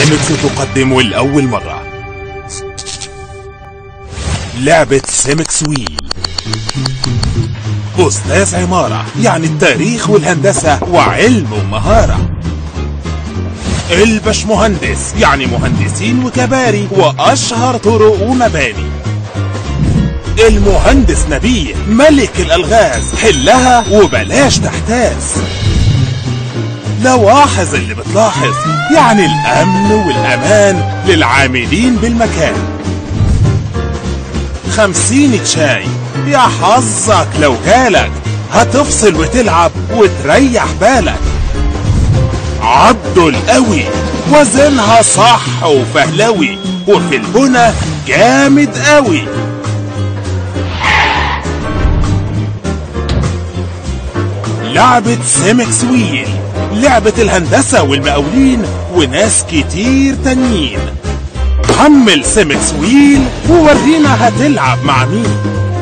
سيمكس تقدم لأول مرة لعبة سيمكس ويل أستاذ عمارة يعني التاريخ والهندسة وعلم ومهارة البشمهندس يعني مهندسين وكباري وأشهر طرق ومباني المهندس نبيه ملك الألغاز حلها وبلاش تحتاس لواحظ اللي بتلاحظ يعني الأمن والأمان للعاملين بالمكان خمسين شاي يا حظك لو جالك هتفصل وتلعب وتريح بالك عضه القوي وزنها صح وفهلوي وفي البنى جامد قوي لعبة سيمكس ويل لعبة الهندسة والمقاولين وناس كتير تانيين حمل سيمكس ويل وورينا هتلعب مع مين